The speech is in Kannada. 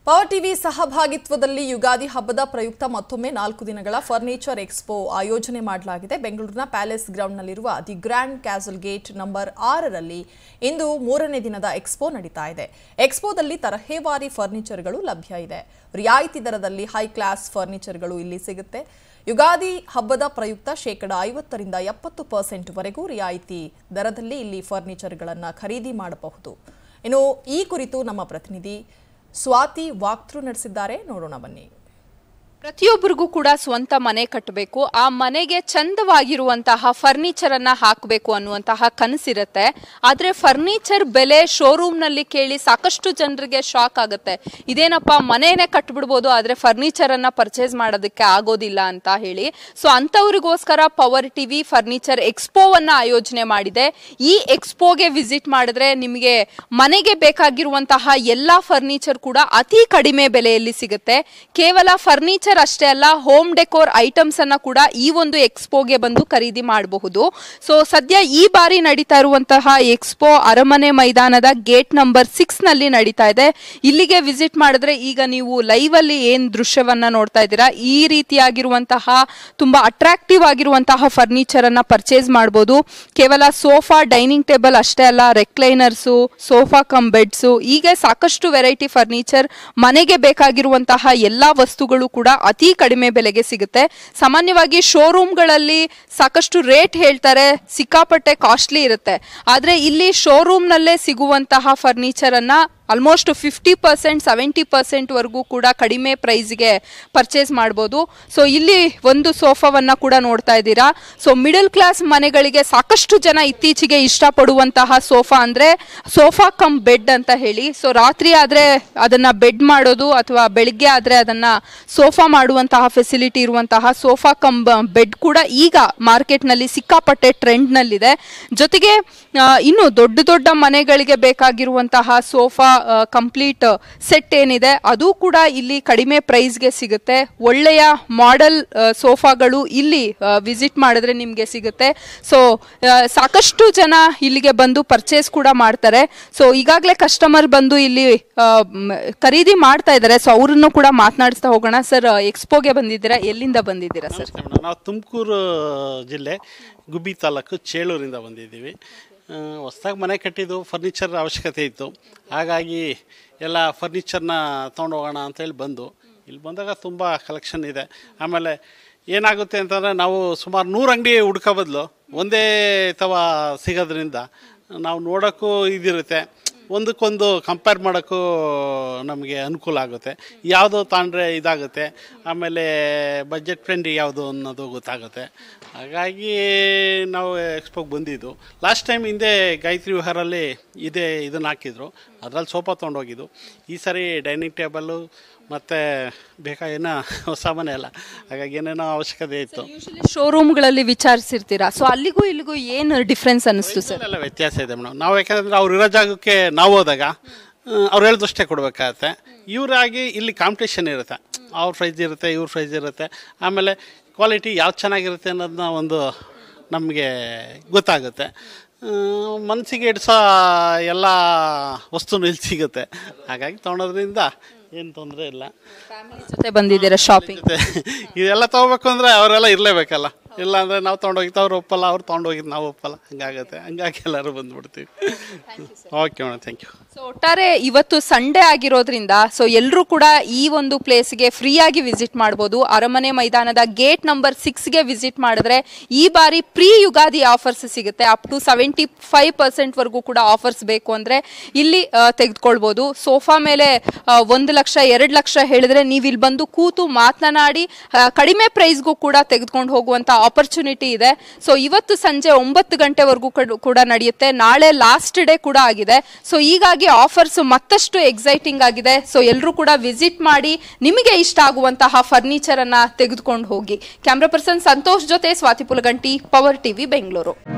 ಪವರ್ ಟಿವಿ ಸಹಭಾಗಿತ್ವದಲ್ಲಿ ಯುಗಾದಿ ಹಬ್ಬದ ಪ್ರಯುಕ್ತ ಮತ್ತೊಮ್ಮೆ ನಾಲ್ಕು ದಿನಗಳ ಫರ್ನಿಚರ್ ಎಕ್ಸ್ಪೋ ಆಯೋಜನೆ ಮಾಡಲಾಗಿದೆ ಬೆಂಗಳೂರಿನ ಪ್ಯಾಲೇಸ್ ಗ್ರೌಂಡ್ನಲ್ಲಿರುವ the grand castle gate number ಆರರಲ್ಲಿ ಇಂದು ಮೂರನೇ ದಿನದ ಎಕ್ಸ್ಪೋ ನಡೀತಾ ಇದೆ ಎಕ್ಸ್ಪೋದಲ್ಲಿ ತರಹೇವಾರಿ ಫರ್ನಿಚರ್ಗಳು ಲಭ್ಯ ಇದೆ ರಿಯಾಯಿತಿ ದರದಲ್ಲಿ ಹೈ ಕ್ಲಾಸ್ ಫರ್ನಿಚರ್ಗಳು ಇಲ್ಲಿ ಸಿಗುತ್ತೆ ಯುಗಾದಿ ಹಬ್ಬದ ಪ್ರಯುಕ್ತ ಶೇಕಡ ಐವತ್ತರಿಂದ ಎಪ್ಪತ್ತು ಪರ್ಸೆಂಟ್ ವರೆಗೂ ರಿಯಾಯಿತಿ ದರದಲ್ಲಿ ಇಲ್ಲಿ ಫರ್ನಿಚರ್ಗಳನ್ನು ಖರೀದಿ ಮಾಡಬಹುದು ಇನ್ನು ಈ ಕುರಿತು ನಮ್ಮ ಪ್ರತಿನಿಧಿ ಸ್ವಾತಿ ವಾಕ್ಥ್ರೂ ನಡೆಸಿದ್ದಾರೆ ನೋಡೋಣ ಬನ್ನಿ ಪ್ರತಿಯೊಬ್ಬರಿಗೂ ಕೂಡ ಸ್ವಂತ ಮನೆ ಕಟ್ಟಬೇಕು ಆ ಮನೆಗೆ ಚಂದವಾಗಿರುವಂತಹ ಫರ್ನಿಚರ್ ಅನ್ನ ಹಾಕಬೇಕು ಅನ್ನುವಂತಹ ಕನಸಿರುತ್ತೆ ಆದ್ರೆ ಫರ್ನಿಚರ್ ಬೆಲೆ ಶೋರೂಮ್ ನಲ್ಲಿ ಕೇಳಿ ಸಾಕಷ್ಟು ಜನರಿಗೆ ಶಾಕ್ ಆಗುತ್ತೆ ಇದೇನಪ್ಪ ಮನೇನೆ ಕಟ್ಬಿಡ್ಬೋದು ಆದ್ರೆ ಫರ್ನಿಚರ್ ಅನ್ನ ಪರ್ಚೇಸ್ ಮಾಡೋದಕ್ಕೆ ಆಗೋದಿಲ್ಲ ಅಂತ ಹೇಳಿ ಸೊ ಅಂತವ್ರಿಗೋಸ್ಕರ ಪವರ್ ಟಿವಿ ಫರ್ನಿಚರ್ ಎಕ್ಸ್ಪೋವನ್ನ ಆಯೋಜನೆ ಮಾಡಿದೆ ಈ ಎಕ್ಸ್ಪೋಗೆ ವಿಸಿಟ್ ಮಾಡಿದ್ರೆ ನಿಮಗೆ ಮನೆಗೆ ಬೇಕಾಗಿರುವಂತಹ ಎಲ್ಲಾ ಫರ್ನಿಚರ್ ಕೂಡ ಅತಿ ಕಡಿಮೆ ಬೆಲೆಯಲ್ಲಿ ಸಿಗುತ್ತೆ ಕೇವಲ ಫರ್ನಿಚರ್ ಅಷ್ಟೇ ಅಲ್ಲ ಹೋಮ್ ಡೆಕೋರ್ ಐಟಮ್ಸ್ ಅನ್ನ ಕೂಡ ಈ ಒಂದು ಎಕ್ಸ್ಪೋಗೆ ಬಂದು ಖರೀದಿ ಮಾಡಬಹುದು ಸೊ ಸದ್ಯ ಈ ಬಾರಿ ನಡೀತಾ ಇರುವಂತಹ ಎಕ್ಸ್ಪೋ ಅರಮನೆ ಮೈದಾನದ ಗೇಟ್ ನಂಬರ್ ಸಿಕ್ಸ್ ನಲ್ಲಿ ನಡೀತಾ ಇದೆ ಇಲ್ಲಿಗೆ ವಿಸಿಟ್ ಮಾಡಿದ್ರೆ ಈಗ ನೀವು ಲೈವ್ ಅಲ್ಲಿ ಏನ್ ದೃಶ್ಯವನ್ನ ನೋಡ್ತಾ ಇದ್ದೀರಾ ಈ ರೀತಿಯಾಗಿರುವಂತಹ ತುಂಬಾ ಅಟ್ರಾಕ್ಟಿವ್ ಆಗಿರುವಂತಹ ಫರ್ನಿಚರ್ ಅನ್ನ ಪರ್ಚೇಸ್ ಮಾಡಬಹುದು ಕೇವಲ ಸೋಫಾ ಡೈನಿಂಗ್ ಟೇಬಲ್ ಅಷ್ಟೇ ಅಲ್ಲ ರೆಕ್ಲೈನರ್ಸು ಸೋಫಾ ಕಮ್ ಬೆಡ್ಸು ಹೀಗೆ ಸಾಕಷ್ಟು ವೆರೈಟಿ ಫರ್ನಿಚರ್ ಮನೆಗೆ ಬೇಕಾಗಿರುವಂತಹ ಎಲ್ಲಾ ವಸ್ತುಗಳು ಕೂಡ ಅತಿ ಕಡಿಮೆ ಬೆಲೆಗೆ ಸಿಗುತ್ತೆ ಸಾಮಾನ್ಯವಾಗಿ ಶೋರೂಮ್ಗಳಲ್ಲಿ ಸಾಕಷ್ಟು ರೇಟ್ ಹೇಳ್ತಾರೆ ಸಿಕ್ಕಾಪಟ್ಟೆ ಕಾಸ್ಟ್ಲಿ ಇರುತ್ತೆ ಆದ್ರೆ ಇಲ್ಲಿ ಶೋರೂಮ್ ನಲ್ಲೇ ಸಿಗುವಂತಹ ಫರ್ನಿಚರ್ ಅನ್ನ almost fifty percent seventy percent ವರೆಗೂ ಕೂಡ ಕಡಿಮೆ ಪ್ರೈಸ್ಗೆ ಪರ್ಚೇಸ್ ಮಾಡ್ಬೋದು ಸೊ ಇಲ್ಲಿ ಒಂದು ಸೋಫಾವನ್ನ ಕೂಡ ನೋಡ್ತಾ ಇದ್ದೀರಾ ಸೊ ಮಿಡಲ್ ಕ್ಲಾಸ್ ಮನೆಗಳಿಗೆ ಸಾಕಷ್ಟು ಜನ ಇತ್ತೀಚೆಗೆ ಇಷ್ಟಪಡುವಂತಹ ಸೋಫಾ ಅಂದ್ರೆ ಸೋಫಾ ಕಮ್ ಬೆಡ್ ಅಂತ ಹೇಳಿ ಸೊ ರಾತ್ರಿ ಆದ್ರೆ ಅದನ್ನ ಬೆಡ್ ಮಾಡೋದು ಅಥವಾ ಬೆಳಿಗ್ಗೆ ಆದ್ರೆ ಅದನ್ನ ಸೋಫಾ ಮಾಡುವಂತಹ ಫೆಸಿಲಿಟಿ ಇರುವಂತಹ ಸೋಫಾ ಕಮ್ ಬೆಡ್ ಕೂಡ ಈಗ ಮಾರ್ಕೆಟ್ನಲ್ಲಿ ಸಿಕ್ಕಾಪಟ್ಟೆ ಟ್ರೆಂಡ್ನಲ್ಲಿದೆ ಜೊತೆಗೆ ಆ, ಇನ್ನು ದೊಡ್ಡ ದೊಡ್ಡ ಮನೆಗಳಿಗೆ ಬೇಕಾಗಿರುವಂತಹ ಸೋಫಾ ಕಂಪ್ಲೀಟ್ ಸೆಟ್ ಏನಿದೆ ಅದು ಕೂಡ ಇಲ್ಲಿ ಕಡಿಮೆ ಪ್ರೈಸ್ಗೆ ಸಿಗುತ್ತೆ ಒಳ್ಳೆಯ ಮಾಡೆಲ್ ಸೋಫಾಗಳು ಇಲ್ಲಿ ವಿಸಿಟ್ ಮಾಡಿದ್ರೆ ನಿಮಗೆ ಸಿಗುತ್ತೆ ಸೊ ಸಾಕಷ್ಟು ಜನ ಇಲ್ಲಿಗೆ ಬಂದು ಪರ್ಚೇಸ್ ಕೂಡ ಮಾಡ್ತಾರೆ ಸೊ ಈಗಾಗಲೇ ಕಸ್ಟಮರ್ ಬಂದು ಇಲ್ಲಿ ಆ, ಮ್, ಖರೀದಿ ಮಾಡ್ತಾ ಇದ್ದಾರೆ ಸೊ ಅವ್ರನ್ನು ಕೂಡ ಮಾತನಾಡಿಸ್ತಾ ಹೋಗೋಣ ಸರ್ ಎಕ್ಸ್ಪೋಗೆ ಬಂದಿದ್ದೀರಾ ಎಲ್ಲಿಂದ ಬಂದಿದ್ದೀರಾ ಸರ್ ನಮಸ್ತೆ ಮೇಡಮ್ ನಾವು ತುಮಕೂರು ಜಿಲ್ಲೆ ಗುಬ್ಬಿ ತಾಲೂಕು ಚೇಳೂರಿಂದ ಬಂದಿದ್ದೀವಿ ಹೊಸ್ದಾಗಿ ಮನೆ ಕಟ್ಟಿದ್ದು ಫರ್ನಿಚರ್ ಅವಶ್ಯಕತೆ ಇತ್ತು ಹಾಗಾಗಿ ಎಲ್ಲ ಫರ್ನಿಚರ್ನ ತೊಗೊಂಡು ಹೋಗೋಣ ಅಂತೇಳಿ ಬಂದು ಇಲ್ಲಿ ಬಂದಾಗ ತುಂಬ ಕಲೆಕ್ಷನ್ ಇದೆ ಆಮೇಲೆ ಏನಾಗುತ್ತೆ ಅಂತಂದರೆ ನಾವು ಸುಮಾರು ನೂರು ಅಂಗಡಿ ಹುಡ್ಕೋ ಬದಲು ಒಂದೇ ತವ ಸಿಗೋದ್ರಿಂದ ನಾವು ನೋಡೋಕ್ಕೂ ಇದಿರುತ್ತೆ ಒಂದಕ್ಕೊಂದು ಕಂಪೇರ್ ಮಾಡೋಕ್ಕೂ ನಮಗೆ ಅನುಕೂಲ ಆಗುತ್ತೆ ಯಾವುದು ತಗೊಂಡ್ರೆ ಇದಾಗುತ್ತೆ ಆಮೇಲೆ ಬಜೆಟ್ ಫ್ರೆಂಡ್ಲಿ ಯಾವುದು ಅನ್ನೋದು ಗೊತ್ತಾಗುತ್ತೆ ಹಾಗಾಗಿ ನಾವು ಎಕ್ಸ್ಪೋಗೆ ಬಂದಿದ್ದು ಲಾಸ್ಟ್ ಟೈಮ್ ಹಿಂದೆ ಗಾಯತ್ರಿ ವಿಹಾರಲ್ಲಿ ಇದೇ ಇದನ್ನು ಹಾಕಿದ್ರು ಅದರಲ್ಲಿ ಸೋಫಾ ತೊಗೊಂಡೋಗಿದ್ದು ಈ ಸರಿ ಡೈನಿಂಗ್ ಟೇಬಲ್ಲು ಮತ್ತು ಬೇಕಾಗೇನೋ ಹೊಸ ಮನೆ ಅಲ್ಲ ಹಾಗಾಗಿ ಏನೇನೋ ಅವಶ್ಯಕತೆ ಇತ್ತು ಶೋರೂಮ್ಗಳಲ್ಲಿ ವಿಚಾರಿಸಿರ್ತೀರಾ ಸೊ ಅಲ್ಲಿಗೂ ಇಲ್ಲಿಗೂ ಏನು ಡಿಫ್ರೆನ್ಸ್ ಅನ್ನಿಸ್ತು ಸರ್ ಎಲ್ಲ ವ್ಯತ್ಯಾಸ ಇದೆ ಮೇಡಮ್ ನಾವು ಯಾಕಂದ್ರೆ ಅವ್ರು ಇರೋ ಜಾಗಕ್ಕೆ ನಾವು ಹೋದಾಗ ಅವ್ರು ಹೇಳಿದಷ್ಟೇ ಕೊಡಬೇಕಾಗತ್ತೆ ಇವರಾಗಿ ಇಲ್ಲಿ ಕಾಂಪಿಟೇಷನ್ ಇರುತ್ತೆ ಅವ್ರ ಪ್ರೈಸ್ ಇರುತ್ತೆ ಇವ್ರ ಪ್ರೈಸ್ ಇರುತ್ತೆ ಆಮೇಲೆ ಕ್ವಾಲಿಟಿ ಯಾವ್ದು ಚೆನ್ನಾಗಿರುತ್ತೆ ಅನ್ನೋದನ್ನ ಒಂದು ನಮಗೆ ಗೊತ್ತಾಗುತ್ತೆ ಮನಸ್ಸಿಗೆ ಇಡ್ಸೋ ಎಲ್ಲ ವಸ್ತುನು ಇಲ್ಲಿ ಸಿಗುತ್ತೆ ಹಾಗಾಗಿ ತೊಗೊಳೋದ್ರಿಂದ ಏನು ತೊಂದರೆ ಇಲ್ಲ ಜೊತೆ ಬಂದಿದ್ದೀರಾ ಶಾಪಿಂಗ್ ಜೊತೆ ಇದೆಲ್ಲ ತೊಗೋಬೇಕು ಅಂದರೆ ಅವರೆಲ್ಲ ಇರಲೇಬೇಕಲ್ಲ ಇಲ್ಲ ಅಂದರೆ ನಾವು ತೊಗೊಂಡೋಗಿದ್ದು ಅವ್ರು ಒಪ್ಪಲ್ಲ ಅವ್ರು ತೊಗೊಂಡೋಗಿದ್ದು ನಾವು ಒಪ್ಪಲ್ಲ ಹಂಗಾಗುತ್ತೆ ಹಂಗಾಗಿ ಎಲ್ಲರೂ ಬಂದ್ಬಿಡ್ತೀವಿ okay madam thank you so ಒಟ್ಟಾರೆ ಇವತ್ತು ಸಂಡೇ ಆಗಿರೋದ್ರಿಂದ ಸೊ ಎಲ್ಲರೂ ಕೂಡ ಈ ಒಂದು ಪ್ಲೇಸ್ಗೆ ಫ್ರೀಯಾಗಿ ವಿಸಿಟ್ ಮಾಡ್ಬೋದು ಅರಮನೆ ಮೈದಾನದ ಗೇಟ್ ನಂಬರ್ ಸಿಕ್ಸ್ಗೆ ವಿಸಿಟ್ ಮಾಡಿದ್ರೆ ಈ ಬಾರಿ ಪ್ರೀ ಯುಗಾದಿ ಆಫರ್ಸ್ ಸಿಗುತ್ತೆ ಅಪ್ ಟು ಸೆವೆಂಟಿ ಫೈವ್ ಪರ್ಸೆಂಟ್ವರೆಗೂ ಕೂಡ ಆಫರ್ಸ್ ಬೇಕು ಅಂದರೆ ಇಲ್ಲಿ ಆ, ತೆಗೆದುಕೊಳ್ಬೋದು ಸೋಫಾ ಮೇಲೆ ಆ, ಒಂದು ಲಕ್ಷ ಎರಡು ಲಕ್ಷ ಹೇಳಿದ್ರೆ ನೀವು ಇಲ್ಲಿ ಬಂದು ಕೂತು ಮಾತನಾಡಿ ಆ, ಕಡಿಮೆ ಪ್ರೈಸ್ಗೂ ಕೂಡ ತೆಗೆದುಕೊಂಡು ಹೋಗುವಂಥ ಆಪರ್ಚುನಿಟಿ ಇದೆ ಸೊ ಇವತ್ತು ಸಂಜೆ ಒಂಬತ್ತು ಗಂಟೆವರೆಗೂ ಕಡ್- ಕೂಡ ನಡೆಯುತ್ತೆ ನಾಳೆ ಲಾಸ್ಟ್ ಡೇ ಕೂಡ ಆಗಿದೆ ಸೊ ಹೀಗಾಗಿ ಆಫರ್ಸ್ ಮತ್ತಷ್ಟು ಎಕ್ಸೈಟಿಂಗ್ ಆಗಿದೆ ಸೊ ಎಲ್ಲರೂ ಕೂಡ ವಿಸಿಟ್ ಮಾಡಿ ನಿಮಗೆ ಇಷ್ಟ ಆಗುವಂತಹ ಫರ್ನಿಚರ್ ಅನ್ನ ತೆಗೆದುಕೊಂಡು ಹೋಗಿ ಕ್ಯಾಮ್ರಾ ಪರ್ಸನ್ ಸಂತೋಷ್ ಜೊತೆ ಸ್ವಾತಿ ಪುಲಗಂಟಿ ಪವರ್ ಟಿವಿ ಬೆಂಗಳೂರು